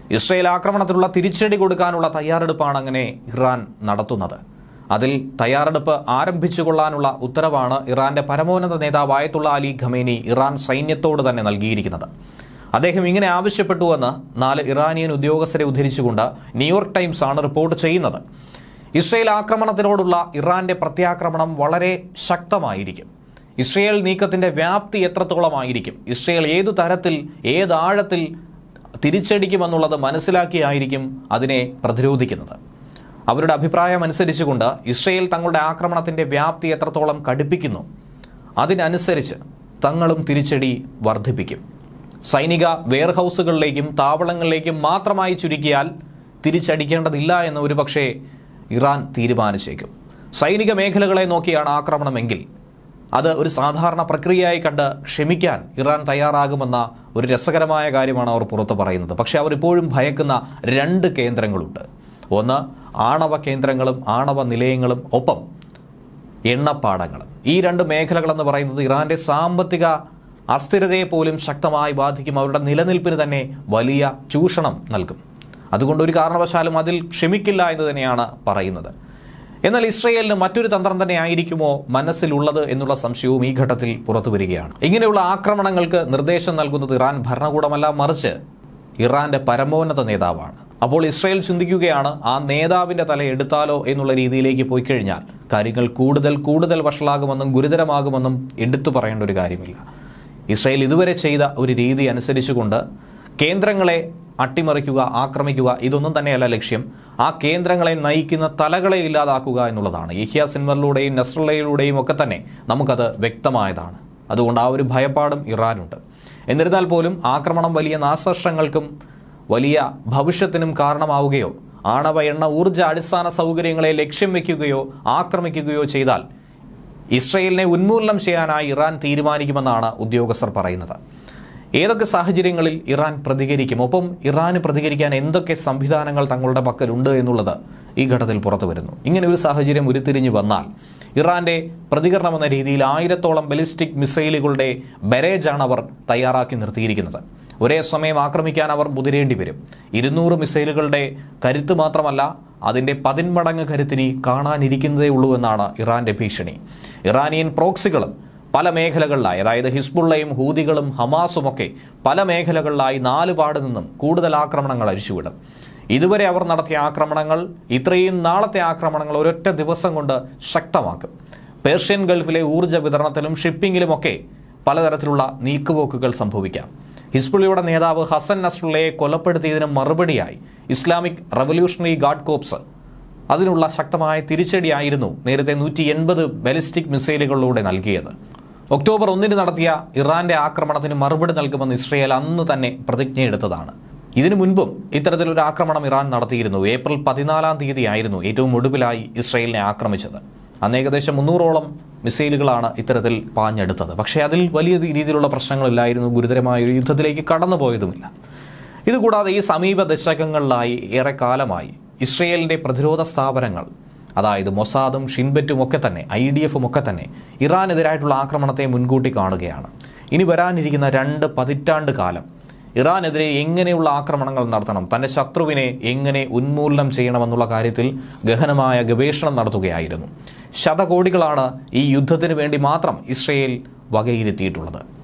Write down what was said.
Israel ആക്രമണത്തിലുള്ള തിരിച്ചടി കൊടുക്കാനുള്ള തയ്യാറെടുപ്പാണ് അങ്ങനെ ഇറാൻ നടത്തുന്നത് അതിൽ തയ്യാറെടുപ്പ് ആരംഭിച്ചുകൊള്ളാനുള്ള ഉത്തരവാണ് ഇറാന്റെ പരമോന്നത നേതാവ് ആയത്തുള്ള അലി ഖമേനി ഇറാൻ സൈന്യത്തോട് തന്നെ നൽകിയിരിക്കുന്നത് അദ്ദേഹം ഇങ്ങനെ ആവശ്യപ്പെട്ടുവെന്ന് നാല് ഇറാനിയൻ ഉദ്യോഗസ്ഥരെ ഉദ്ധരിച്ചുകൊണ്ട് ന്യൂയോർക്ക് ടൈംസ് ആണ് റിപ്പോർട്ട് ചെയ്യുന്നത് ഇസ്രയേൽ ആക്രമണത്തിനോടുള്ള ഇറാന്റെ പ്രത്യാക്രമണം വളരെ ശക്തമായിരിക്കും ഇസ്രയേൽ നീക്കത്തിന്റെ വ്യാപ്തി എത്രത്തോളമായിരിക്കും ഇസ്രയേൽ ഏതു തരത്തിൽ ഏതാഴത്തിൽ തിരിച്ചടിക്കുമെന്നുള്ളത് മനസ്സിലാക്കിയായിരിക്കും അതിനെ പ്രതിരോധിക്കുന്നത് അവരുടെ അഭിപ്രായം അനുസരിച്ചുകൊണ്ട് ഇസ്രയേൽ തങ്ങളുടെ ആക്രമണത്തിന്റെ വ്യാപ്തി എത്രത്തോളം കടുപ്പിക്കുന്നു അതിനനുസരിച്ച് തങ്ങളും തിരിച്ചടി വർദ്ധിപ്പിക്കും സൈനിക വെയർഹൌസുകളിലേക്കും താവളങ്ങളിലേക്കും മാത്രമായി ചുരുക്കിയാൽ തിരിച്ചടിക്കേണ്ടതില്ല എന്ന് ഒരുപക്ഷെ ഇറാൻ തീരുമാനിച്ചേക്കും സൈനിക മേഖലകളെ നോക്കിയാണ് ആക്രമണമെങ്കിൽ അത് ഒരു സാധാരണ പ്രക്രിയയായി കണ്ട് ക്ഷമിക്കാൻ ഇറാൻ തയ്യാറാകുമെന്ന ഒരു രസകരമായ കാര്യമാണ് അവർ പുറത്തു പറയുന്നത് പക്ഷേ അവർ ഇപ്പോഴും ഭയക്കുന്ന രണ്ട് കേന്ദ്രങ്ങളുണ്ട് ഒന്ന് ആണവ കേന്ദ്രങ്ങളും ആണവ നിലയങ്ങളും ഒപ്പം എണ്ണപ്പാടങ്ങളും ഈ രണ്ട് മേഖലകളെന്ന് പറയുന്നത് ഇറാന്റെ സാമ്പത്തിക അസ്ഥിരതയെ പോലും ശക്തമായി ബാധിക്കും അവരുടെ നിലനിൽപ്പിന് തന്നെ വലിയ ചൂഷണം നൽകും അതുകൊണ്ട് ഒരു കാരണവശാലും അതിൽ ക്ഷമിക്കില്ല എന്ന് തന്നെയാണ് പറയുന്നത് എന്നാൽ ഇസ്രയേലിന് മറ്റൊരു തന്ത്രം തന്നെ ആയിരിക്കുമോ മനസ്സിലുള്ളത് എന്നുള്ള സംശയവും ഈ ഘട്ടത്തിൽ പുറത്തു വരികയാണ് ഇങ്ങനെയുള്ള ആക്രമണങ്ങൾക്ക് നിർദ്ദേശം നൽകുന്നത് ഇറാൻ ഭരണകൂടമല്ല മറിച്ച് ഇറാന്റെ പരമോന്നത നേതാവാണ് അപ്പോൾ ഇസ്രയേൽ ചിന്തിക്കുകയാണ് ആ നേതാവിന്റെ തല എടുത്താലോ എന്നുള്ള രീതിയിലേക്ക് പോയി കഴിഞ്ഞാൽ കാര്യങ്ങൾ കൂടുതൽ കൂടുതൽ വഷളാകുമെന്നും ഗുരുതരമാകുമെന്നും എടുത്തു പറയേണ്ട ഒരു കാര്യമില്ല ഇസ്രയേൽ ഇതുവരെ ചെയ്ത ഒരു രീതി അനുസരിച്ചുകൊണ്ട് കേന്ദ്രങ്ങളെ അട്ടിമറിക്കുക ആക്രമിക്കുക ഇതൊന്നും തന്നെയല്ല ലക്ഷ്യം ആ കേന്ദ്രങ്ങളെ നയിക്കുന്ന തലകളെ ഇല്ലാതാക്കുക എന്നുള്ളതാണ് യഹ്യ സിൻവറിലൂടെയും നസ്രല്ലയിലൂടെയും ഒക്കെ തന്നെ നമുക്കത് വ്യക്തമായതാണ് അതുകൊണ്ട് ആ ഒരു ഭയപ്പാടും ഇറാനുണ്ട് എന്നിരുന്നാൽ പോലും ആക്രമണം വലിയ നാശനഷ്ടങ്ങൾക്കും വലിയ ഭവിഷ്യത്തിനും കാരണമാവുകയോ ആണവ എണ്ണ ഊർജ്ജ അടിസ്ഥാന സൗകര്യങ്ങളെ ലക്ഷ്യം വെക്കുകയോ ആക്രമിക്കുകയോ ചെയ്താൽ ഇസ്രയേലിനെ ഉന്മൂലനം ചെയ്യാനായി ഇറാൻ തീരുമാനിക്കുമെന്നാണ് ഉദ്യോഗസ്ഥർ പറയുന്നത് ഏതൊക്കെ സാഹചര്യങ്ങളിൽ ഇറാൻ പ്രതികരിക്കും ഒപ്പം ഇറാന് പ്രതികരിക്കാൻ എന്തൊക്കെ സംവിധാനങ്ങൾ തങ്ങളുടെ പക്കലുണ്ട് എന്നുള്ളത് ഈ ഘട്ടത്തിൽ പുറത്തു വരുന്നു ഇങ്ങനെ ഒരു സാഹചര്യം ഉരുത്തിരിഞ്ഞു വന്നാൽ ഇറാന്റെ പ്രതികരണം എന്ന രീതിയിൽ ആയിരത്തോളം ബലിസ്റ്റിക് മിസൈലുകളുടെ ബരേജാണ് അവർ തയ്യാറാക്കി നിർത്തിയിരിക്കുന്നത് ഒരേ സമയം ആക്രമിക്കാൻ അവർ മുതിരേണ്ടി വരും ഇരുന്നൂറ് മിസൈലുകളുടെ കരുത്ത് മാത്രമല്ല അതിന്റെ പതിന്മടങ്ങ് കരുത്തിനി കാണാനിരിക്കുന്നതേ ഉള്ളൂ എന്നാണ് ഇറാന്റെ ഭീഷണി ഇറാനിയൻ പ്രോക്സികളും പല മേഖലകളിലായി അതായത് ഹിസ്ബുള്ളയും ഹൂതികളും ഹമാസുമൊക്കെ പല മേഖലകളിലായി നാല് പാട് നിന്നും കൂടുതൽ ആക്രമണങ്ങൾ അഴിച്ചുവിടും ഇതുവരെ അവർ നടത്തിയ ആക്രമണങ്ങൾ ഇത്രയും നാളത്തെ ആക്രമണങ്ങൾ ഒരൊറ്റ ദിവസം കൊണ്ട് ശക്തമാക്കും പേർഷ്യൻ ഗൾഫിലെ ഊർജ്ജ വിതരണത്തിലും ഷിപ്പിംഗിലുമൊക്കെ പലതരത്തിലുള്ള നീക്കുപോക്കുകൾ സംഭവിക്കാം ഹിസ്ബുള്ളിയുടെ നേതാവ് ഹസൻ നസ്രുള്ളയെ കൊലപ്പെടുത്തിയതിന് മറുപടിയായി ഇസ്ലാമിക് റവല്യൂഷണറി ഗാർഡ് കോപ്സ് അതിനുള്ള ശക്തമായ തിരിച്ചടിയായിരുന്നു നേരത്തെ നൂറ്റി എൺപത് ബാലിസ്റ്റിക് മിസൈലുകളിലൂടെ നൽകിയത് ഒക്ടോബർ ഒന്നിന് നടത്തിയ ഇറാന്റെ ആക്രമണത്തിന് മറുപടി നൽകുമെന്ന് ഇസ്രയേൽ അന്ന് തന്നെ പ്രതിജ്ഞയെടുത്തതാണ് ഇതിനു മുൻപും ഇത്തരത്തിലൊരു ആക്രമണം ഇറാൻ നടത്തിയിരുന്നു ഏപ്രിൽ പതിനാലാം തീയതി ആയിരുന്നു ഏറ്റവും ഒടുവിലായി ഇസ്രയേലിനെ ആക്രമിച്ചത് അന്ന് ഏകദേശം മുന്നൂറോളം മിസൈലുകളാണ് ഇത്തരത്തിൽ പാഞ്ഞെടുത്തത് പക്ഷേ അതിൽ വലിയ രീതിയിലുള്ള പ്രശ്നങ്ങളില്ലായിരുന്നു ഗുരുതരമായ ഒരു യുദ്ധത്തിലേക്ക് കടന്നുപോയതുമില്ല ഇതുകൂടാതെ ഈ സമീപ ദശകങ്ങളിലായി ഏറെക്കാലമായി ഇസ്രയേലിന്റെ പ്രതിരോധ സ്ഥാപനങ്ങൾ അതായത് മൊസാദും ഷിൻബെറ്റും ഒക്കെ തന്നെ ഐ ഡി എഫും ഒക്കെ തന്നെ ഇറാനെതിരായിട്ടുള്ള ആക്രമണത്തെ മുൻകൂട്ടി കാണുകയാണ് ഇനി വരാനിരിക്കുന്ന രണ്ട് പതിറ്റാണ്ട് കാലം ഇറാനെതിരെ എങ്ങനെയുള്ള ആക്രമണങ്ങൾ നടത്തണം തന്റെ ശത്രുവിനെ എങ്ങനെ ഉന്മൂലനം ചെയ്യണമെന്നുള്ള കാര്യത്തിൽ ഗഹനമായ ഗവേഷണം നടത്തുകയായിരുന്നു ശതകോടികളാണ് ഈ യുദ്ധത്തിന് വേണ്ടി മാത്രം ഇസ്രയേൽ വകയിരുത്തിയിട്ടുള്ളത്